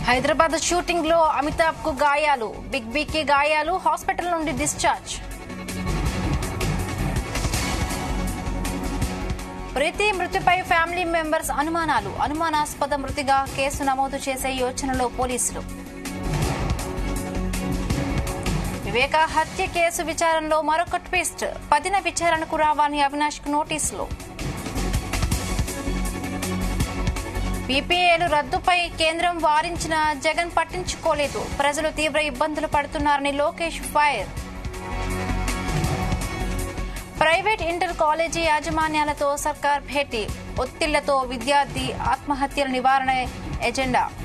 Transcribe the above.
Hyderabad shooting లో అమితాబ్ కు గాయాలు బిగ్ బి కి గాయాలు హాస్పిటల్ నుండి డిశ్చార్జ్ ప్రీతి మృతిపై ఫ్యామిలీ మెంబర్స్ అనుమానాలు అనుమానాస్పద మృతిగా కేసు నమోదు చేసే యోచనలో పోలీసులు వివేక హత్య కేసు విచారణలో మరొక ట్విస్ట్ పదిన విచారణకు రావాలని అవినాష్ కు నోటీసులు పీపీఏలు రద్దుపై కేంద్రం వారించిన జగన్ పట్టించుకోలేదు ప్రజలు తీవ్ర ఇబ్బందులు పడుతున్నారని Lokesh fire private inter college యాజమాన్యాలతో సర్కార్ భేటీ ఒత్తిళ్లతో విద్యార్థి ఆత్మహత్యల నివారణ ఎజెండా